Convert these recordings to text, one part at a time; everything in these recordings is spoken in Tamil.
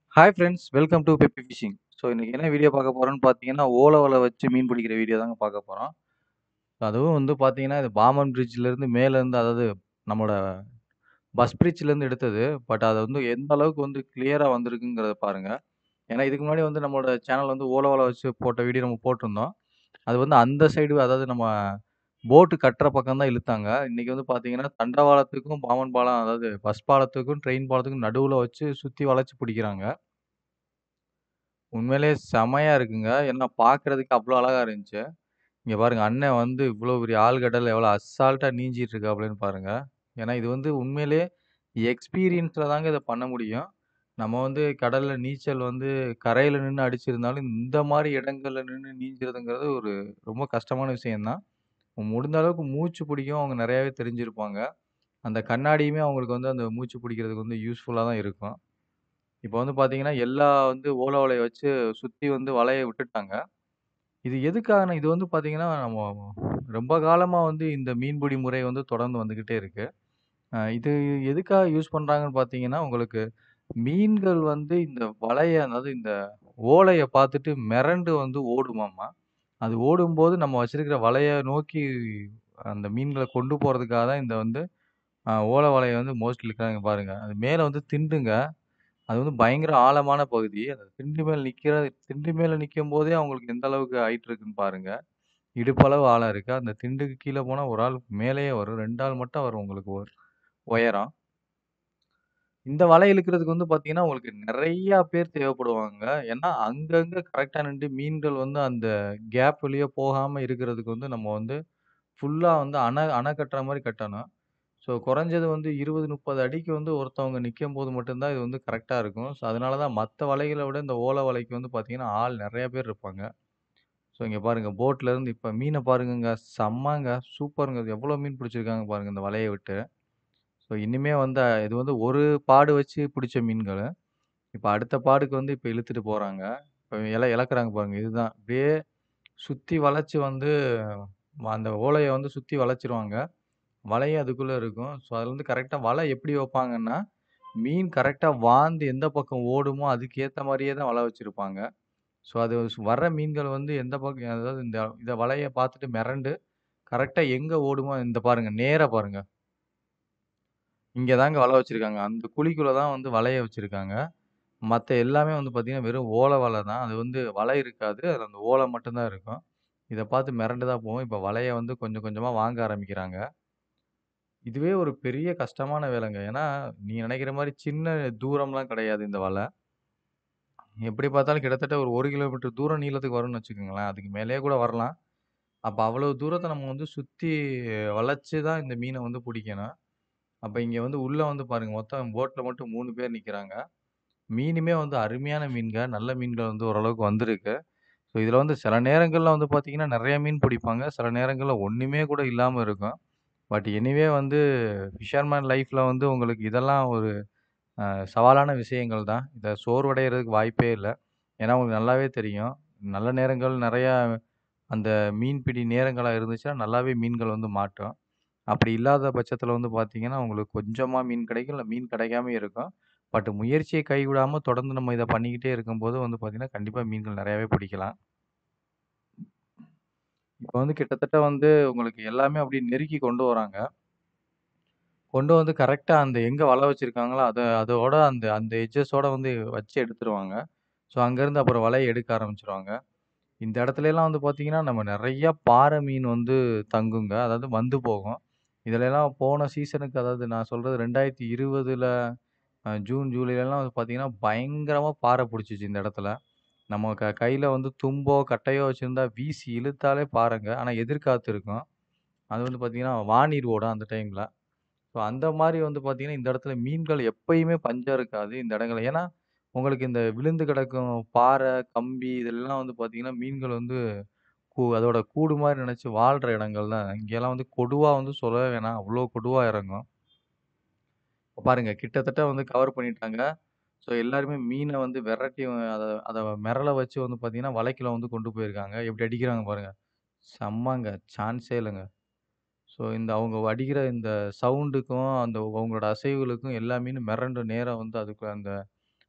Hi friends welcome to peppy fishing so இன்னைக்கு என்ன வீடியோ பார்க்க போறோம்னு பார்த்தீங்கன்னா ஓலை வலை வச்சு மீன் பிடிக்கிற வீடியோ தாங்க பார்க்க போகிறோம் அதுவும் வந்து பார்த்தீங்கன்னா இது பாமன் பிரிட்ஜ்லேருந்து மேலேருந்து அதாவது நம்மளோட பஸ் பிரிட்ஜ்லேருந்து எடுத்தது பட் அது வந்து எந்த அளவுக்கு வந்து கிளியராக வந்திருக்குங்கிறத பாருங்க ஏன்னா இதுக்கு முன்னாடி வந்து நம்மளோட சேனல் வந்து ஓலை வலை வச்சு போட்ட வீடியோ நம்ம போட்டிருந்தோம் அது வந்து அந்த சைடு அதாவது நம்ம போட்டு கட்டுற பக்கம் தான் இழுத்தாங்க இன்னைக்கு வந்து பார்த்தீங்கன்னா தண்டவாளத்துக்கும் பாமன் பாலம் அதாவது பஸ் பாலத்துக்கும் ட்ரெயின் பாலத்துக்கும் நடுவில் வச்சு சுற்றி வளைச்சு பிடிக்கிறாங்க உண்மையிலேயே செமையா இருக்குங்க. ஏன்னா பார்க்கறதுக்கு அவ்ளோ அழகா இருந்துச்சு. இங்க பாருங்க அண்ணன் வந்து இவ்ளோ பெரிய ஆழ்கடல்ல எவ்வளோ அசால்ட்டா நீஞ்சிட்டு இருக்காப்புலன்னு பாருங்க. ஏன்னா இது வந்து உண்மையிலேயே எக்ஸ்பீரியன்ஸ்ல தாங்க இத பண்ண முடியும். நம்ம வந்து கடல்ல நீச்சல் வந்து கரையில நின்னு அடிச்சிருந்தாலும், இந்த மாரி இடங்கள்ல நின்னு நீஞ்சுறதுங்கிறது ஒரு ரொம்ப கஷ்டமான விஷயம் தான். முடிந்த அளவுக்கு மூச்சு பிடிக்கவும் அவங்க நெறையாவே தெரிஞ்சிருப்பாங்க. அந்த கண்ணாடியுமே அவங்களுக்கு வந்து அந்த மூச்சு பிடிக்கிறதுக்கு வந்து யூஸ்ஃபுல்லா தான் இருக்கும். இப்ப வந்து பார்த்தீங்கன்னா, எல்லா வந்து ஓல வலைய வச்சு சுத்தி வந்து வலைய விட்டுட்டாங்க. இது எதுக்காகன்னா, இது வந்து பார்த்தீங்கன்னா, நம்ம ரொம்ப காலமா வந்து இந்த மீன்பிடி முறை வந்து தொடர்ந்து வந்துகிட்டே இருக்கு. அ இது எதுக்காக யூஸ் பண்றாங்கன்னு பார்த்தீங்கன்னா, உங்களுக்கு மீன்கள் வந்து இந்த வலைய அதாவது இந்த ஓலைய பார்த்துட்டு மிரண்டு வந்து ஓடுமாமா. அது ஓடும்போது நம்ம வச்சிருக்கிற வலைய நோக்கி அந்த மீன்கள கொண்டு போறதுக்காக தான் இந்த வந்து அ ஓல வலைய வந்து மோஸ்ட்லி இழுக்குறாங்க பாருங்க. அது மேல வந்து திண்டுங்க. அது வந்து பயங்கர ஆழமான பகுதி. அந்த திண்டு மேல நிக்கிற திண்டு மேல நிக்கும்போதே அவங்களுக்கு எந்த அளவுக்கு ஹைட் இருக்குன்னு பாருங்க. இடுப்பளவு ஆழம் இருக்கு. அந்த திண்டுக்கு கீழ போனா ஒரு ஆள் மேலேயே வரும். 2 ஆள் மட்டும் வரும் உங்களுக்கு ஒ உயரம். இந்த வலை இழுக்கிறதுக்கு வந்து பார்த்தீங்கன்னா, உங்களுக்கு நெறையா பேர் தேவைப்படுவாங்க. ஏன்னா, அங்கங்க கரெக்ட்டா நின்டு மீன்கள் வந்து அந்த கேப் வழியா போகாம இருக்கிறதுக்கு வந்து நம்ம வந்து ஃபுல்லா வந்து அண அணை கட்டுற மாரி கட்டணும். ஸோ குறைஞ்சது வந்து 20, 30 அடிக்கு வந்து ஒருத்தவங்க நிக்கும்போது மட்டும் தான் இது வந்து கரெக்ட்டா இருக்கும். ஸோ அதனால தான் மத்த வலைகள விட இந்த ஓல வலைக்கு வந்து பார்த்தீங்கன்னா, ஆள் நெறைய பேர் இருப்பாங்க. ஸோ இங்க பாருங்க போட்ல இருந்து இப்ப மீன பாருங்கங்க. செம்மங்க. சூப்பர்ங்க. எவ்வளோ மீன் பிடிச்சிருக்காங்க பாருங்க இந்த வலைய விட்டு. ஸோ இனிமே வந்து இது வந்து ஒரு பாடு வச்சு பிடிச்ச மீன்கள. இப்ப அடுத்த பாடுக்கு வந்து இப்ப இழுத்துட்டு போறாங்க. இப்ப இழ இழக்குறாங்க பாருங்க. இதுதான். அப்படியே சுத்தி வளைச்சு வந்து அந்த ஓலைய வந்து சுத்தி வளைச்சிருவாங்க. வலையும் அதுக்குள்ள இருக்கும். ஸோ அதுல வந்து கரெக்ட்டா வலை எப்படி வைப்பாங்கன்னா, மீன் கரெக்ட்டா வாந்து எந்த பக்கம் ஓடுமோ அதுக்கு ஏத்த மாரியே தான் வலை வச்சிருப்பாங்க. ஸோ அது வர்ற மீன்கள் வந்து எந்த பக்கம் அதாவது இந்த இத வலைய பார்த்துட்டு மிரண்டு கரெக்ட்டா எங்க ஓடுமோ இந்த பாருங்க நேரா பாருங்க. இங்க தாங்க வலை வச்சிருக்காங்க. அந்த குழிக்குள்ள தான் வந்து வலைய வச்சிருக்காங்க. மத்த எல்லாமே வந்து பார்த்தீங்கன்னா, வெறும் ஓல வலை தான். அது வந்து வலை இருக்காது. அதுல அந்த ஓல மட்டும் தான் இருக்கும். இத பார்த்து மிரண்டு தான் போகும். இப்ப வலைய வந்து கொஞ்சம் கொஞ்சமா வாங்க ஆரம்பிக்கிறாங்க. இதுவே ஒரு பெரிய கஷ்டமான வேலைங்க. ஏன்னா, நீங்க நெனைக்கிற மாரி சின்ன தூரம்லாம் கிடையாது இந்த வலை. எப்படி பார்த்தாலும் கிட்டத்தட்ட ஒரு 1 கிலோமீட்டர் தூரம் நீளத்துக்கு வரும்னு வச்சுக்கோங்களேன். அதுக்கு மேலேயே கூட வரலாம். அப்ப அவ்வளவு தூரத்த நம்ம வந்து சுத்தி வளைச்சு தான் இந்த மீன வந்து புடிக்கணும். அப்ப இங்க வந்து உள்ள வந்து பாருங்க, மொத்தம் போட்ல மட்டும் 3 பேர் நிக்கிறாங்க. மீனுமே வந்து அருமையான மீன்ங்க. நல்ல மீன்கள் வந்து ஓரளவுக்கு வந்திருக்கு. ஸோ இதுல வந்து சில நேரங்கள்ல வந்து பார்த்தீங்கன்னா, நெறைய மீன் பிடிப்பாங்க. சில நேரங்கள்ல ஒண்ணுமே கூட இல்லாம இருக்கும். பட் எனிவே வந்து ஃபிஷர்மேன் லைஃப்ல வந்து உங்களுக்கு இதெல்லாம் ஒரு அ சவாலான விஷயங்கள் தான். இத சோர்வடையறதுக்கு வாய்ப்பே இல்ல. ஏன்னா உங்களுக்கு நல்லாவே தெரியும். நல்ல நேரங்கள் நெறையா அந்த மீன்பிடி நேரங்களா இருந்துச்சுன்னா, நல்லாவே மீன்கள் வந்து மாட்டும். அப்படி இல்லாத பட்சத்தில வந்து பார்த்தீங்கன்னா, உங்களுக்கு கொஞ்சமா மீன் கிடைக்கும். இல்ல மீன் கிடைக்காமயும் இருக்கும். பட் முயற்சிய கைவிடாம தொடர்ந்து நம்ம இத பண்ணிக்கிட்டே இருக்கும்போது வந்து பார்த்தீங்கன்னா, கண்டிப்பா மீன்கள் நெறையாவே பிடிக்கலாம். இப்ப வந்து கிட்டத்தட்ட வந்து உங்களுக்கு எல்லாமே அப்படியே நெருக்கி கொண்டு வராங்க. கொண்டு வந்து கரெக்ட்டா அந்த எங்க வலை வச்சிருக்காங்களோ, அத அதோட அந்த அந்த எட்ஜஸோட வந்து வச்சு எடுத்துருவாங்க. ஸோ அங்கருந்து அப்புறம் வலைய எடுக்க ஆரம்பிச்சுருவாங்க. இந்த இடத்துலலாம் வந்து பார்த்தீங்கன்னா, நம்ம நெறைய பாறை மீன் வந்து தங்குங்க. அதாவது வந்து போகும். இதுலலாம் போன சீசனுக்கு அதாவது நான் சொல்றது 2020ல அ ஜூன், ஜூலைலலாம் வந்து பார்த்தீங்கன்னா, பயங்கரமா பாறை புடிச்சுச்சு இந்த இடத்துல. நம்ம க கையில வந்து தும்போ, கட்டையோ வச்சிருந்தா வீசி இழுத்தாலே பாறைங்க. ஆனா எதிர்காத்து இருக்கும். அது வந்து பார்த்தீங்கன்னா, வானீர் ஓடும் அந்த டைம்ல. ஸோ அந்த மாரி வந்து பார்த்தீங்கன்னா, இந்த இடத்துல மீன்கள் எப்பயுமே பஞ்சம் இருக்காது இந்த இடங்கள்ல. ஏன்னா, உங்களுக்கு இந்த விழுந்து கிடக்கும் பாறை, கம்பி இதெல்லாம் வந்து பார்த்தீங்கன்னா, மீன்கள் வந்து கூ அதோட கூடு மாரி நெனச்சு வாழ்ற இடங்கள் தான். இங்கேலாம் வந்து கொடுவா வந்து சொல்லவே வேணாம். அவ்ளோ கொடுவா இறங்கும். இப்ப பாருங்க கிட்டத்தட்ட வந்து கவர் பண்ணிட்டாங்க. ஸோ எல்லாருமே மீன வந்து வெரட்டி அத அத மிரள வச்சு வந்து பார்த்தீங்கன்னா, வலைக்குள்ள வந்து கொண்டு போயிருக்காங்க. எப்படி அடிக்கிறாங்க பாருங்க. செம்மங்க. சான்ஸே இல்லங்க. ஸோ இந்த அவங்க அடிக்கிற இந்த சவுண்டுக்கும், அந்த அவங்களோட அசைவுகளுக்கும் எல்லா மீனும் மிரண்டு நேரா வந்து அதுக்கு அந்த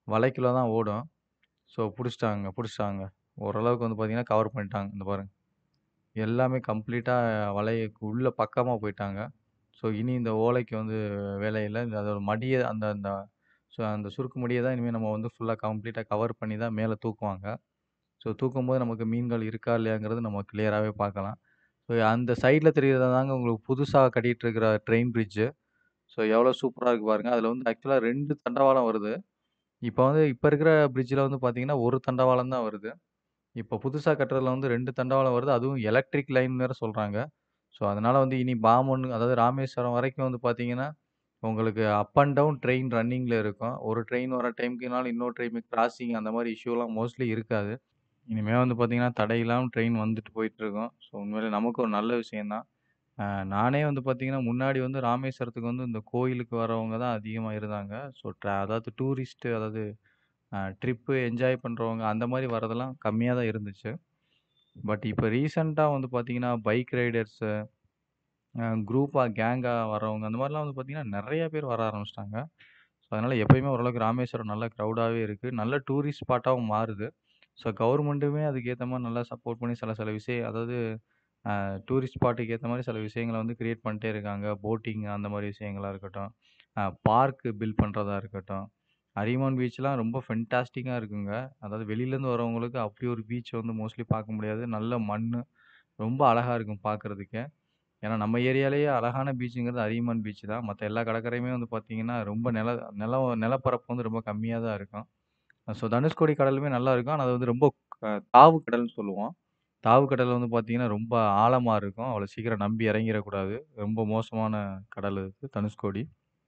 வலைக்குள்ள தான் ஓடும். ஸோ புடிச்சுட்டாங்க புடிச்சுட்டாங்க. ஓரளவுக்கு வந்து பார்த்தீங்கன்னா, கவர் பண்ணிட்டாங்க. இந்த பாருங்க. எல்லாமே கம்ப்ளீட்டா வலைக்கு உள்ள பக்கமா போயிட்டாங்க. ஸோ இனி இந்த ஓலைக்கு வந்து வேலை இல்ல. இந்த அதோட மடிய அந்த அந்த ஸோ அந்த சுருக்கு மடிய தான் இனிமே நம்ம வந்து ஃபுல்லா கம்ப்ளீட்டா கவர் பண்ணி தான் மேல தூக்குவாங்க. ஸோ தூக்கும்போது நமக்கு மீன்கள் இருக்கா இல்லையாங்கிறது நம்ம கிளியராவே பார்க்கலாம். ஸோ அந்த சைட்ல தெரியிறது தாங்க உங்களுக்கு புதுசா கட்டிட்டு இருக்கிற ட்ரெயின் பிரிட்ஜ். ஸோ எவ்வளோ சூப்பரா இருக்கு பாருங்க. அதில வந்து ஆக்சுவலா 2 தண்டவாளம் வருது. இப்ப வந்து இப்ப இருக்கிற பிரிட்ஜ்ல வந்து பார்த்தீங்கன்னா, 1 தண்டவாளம் தான் வருது. இப்ப புதுசா கட்டுறதுல வந்து 2 தண்டவாளம் வருது. அதுவும் எலக்ட்ரிக் லைன் வேற சொல்றாங்க. ஸோ அதனால வந்து இனி பாம்பன் அதாவது ராமேஸ்வரம் வரைக்கும் வந்து பார்த்தீங்கன்னா, உங்களுக்கு அப் அண்ட் டவுன் ட்ரெயின் ரன்னிங்ல இருக்கும். ஒரு ட்ரெயின் வர டைம்க்குனாலும் இன்னொரு ட்ரெயின் கிராசிங் அந்த மாரி இஷ்யூலாம் மோஸ்ட்லி இருக்காது. இனிமே வந்து பார்த்தீங்கன்னா, தடையில்லாம ட்ரெயின் வந்துட்டு போயிட்டுருக்கும். ஸோ உண்மையிலே நமக்கு ஒரு நல்ல விஷயம் தான். அ நானே வந்து பார்த்தீங்கன்னா, முன்னாடி வந்து ராமேஸ்வரத்துக்கு வந்து இந்த கோயிலுக்கு வரவங்க தான் அதிகமா இருந்தாங்க. ஸோ ட்ரா அதாவது டூரிஸ்ட் அதாவது அ ட்ரிப்பு என்ஜாய் பண்றவங்க அந்த மாரி வரதெல்லாம் கம்மியா தான் இருந்துச்சு. பட் இப்ப ரீசென்ட்டா வந்து பார்த்தீங்கன்னா, பைக் ரைடர்ஸு அ குரூப்பா, கேங்கா வரவங்க அந்த மாரிலாம் வந்து பார்த்தீங்கன்னா, நெறைய பேர் வர ஆரம்பிச்சுட்டாங்க. ஸோ அதனால எப்பயுமே ஓரளவுக்கு ராமேஸ்வரம் நல்ல கிரவுடாவே இருக்கு. நல்ல டூரிஸ்ட் ஸ்பாட்டாவும் மாறுது. ஸோ கவர்மெண்ட்டுமே அதுக்கு ஏத்த மாரி நல்லா சப்போர்ட் பண்ணி சில சில விஷயம் அதாவது அ டூரிஸ்ட் ஸ்பாட்டுக்கு ஏத்த மாரி சில விஷயங்கள வந்து கிரியேட் பண்ணிட்டே இருக்காங்க. போட்டிங் அந்த மாரி விஷயங்களா இருக்கட்டும். அ பார்க் பில்ட் பண்றதா இருக்கட்டும். அரிமான் பீச்லாம் ரொம்ப ஃபென்டாஸ்டிக்கா இருக்குங்க. அதாவது வெளியிலேருந்து வரவங்களுக்கு அப்படி ஒரு பீச் வந்து மோஸ்ட்லி பார்க்க முடியாது. நல்ல மண்ணு. ரொம்ப அழகா இருக்கும் பார்க்கறதுக்கே. ஏன்னா நம்ம ஏரியாலேயே அழகான பீச்சுங்கிறது அரிமான் பீச் தான். மத்த எல்லா கடற்கரையுமே வந்து பார்த்தீங்கன்னா, ரொம்ப நில நிலம் நிலப்பரப்பு வந்து ரொம்ப கம்மியா தான் இருக்கும். ஸோ தனுஷ்கோடி கடலுமே நல்லா இருக்கும். ஆனா அது வந்து ரொம்ப அ தாவு கடல்னு சொல்லுவோம். தாவு கடல் வந்து பார்த்தீங்கன்னா, ரொம்ப ஆழமா இருக்கும். அவ்வளோ சீக்கிரம் நம்பி இறங்கிறக்கூடாது. ரொம்ப மோசமான கடல் அது தனுஷ்கோடி.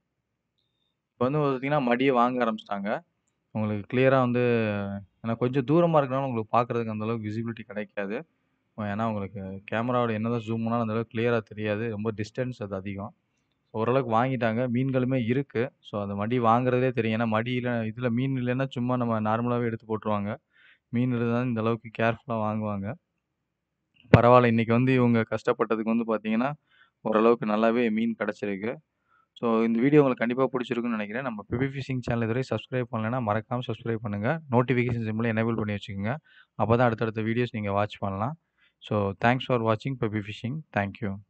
இப்ப வந்து பார்த்தீங்கன்னா, மடிய வாங்க ஆரம்பிச்சுட்டாங்க. உங்களுக்கு கிளியரா வந்து ஏன்னா கொஞ்சம் தூரமா இருக்கனால உங்களுக்கு பார்க்கறதுக்கு அந்த அளவுக்கு விசிபிலிட்டி கிடைக்காது. ஏன்னா உங்களுக்கு கேமராவோட என்னதான் ஜூம் பண்ணாலும் அந்த அளவுக்கு கிளியரா தெரியாது. ரொம்ப டிஸ்டன்ஸ் அது அதிகம். ஓரளவுக்கு வாங்கிட்டாங்க. மீன்களுமே இருக்கு. ஸோ அந்த மடி வாங்குறதே தெரியும். ஏன்னா மடியில இதில மீன் இல்லன்னா சும்மா நம்ம நார்மலாவே எடுத்து போட்டுருவாங்க. மீன் இருந்தா இந்த அளவுக்கு கேர்ஃபுல்லா வாங்குவாங்க. பரவால்ல இன்னைக்கு வந்து இவங்க கஷ்டப்பட்டதுக்கு வந்து பார்த்தீங்கன்னா, ஓரளவுக்கு நல்லாவே மீன் கிடைச்சிருக்கு. ஸோ இந்த வீடியோ உங்களுக்கு கண்டிப்பா பிடிச்சிருக்கும்னு நெனைக்கிறேன். நம்ம பெபி ஃபிஷிங் சேனல் இதுவரை சப்ஸ்கிரைப் பண்ணலன்னா மறக்காம சப்ஸ்கிரைப் பண்ணுங்க. நோட்டிஃபிகேஷன் சிம்பல எனேபிள் பண்ணி வச்சுக்கோங்க. அப்பதான் அடுத்தடுத்த வீடியோஸ் நீங்க வாட்ச் பண்ணலாம். ஸோ தேங்க்ஸ் ஃபார் வாட்சிங் பெபி ஃபிஷிங். Thank you.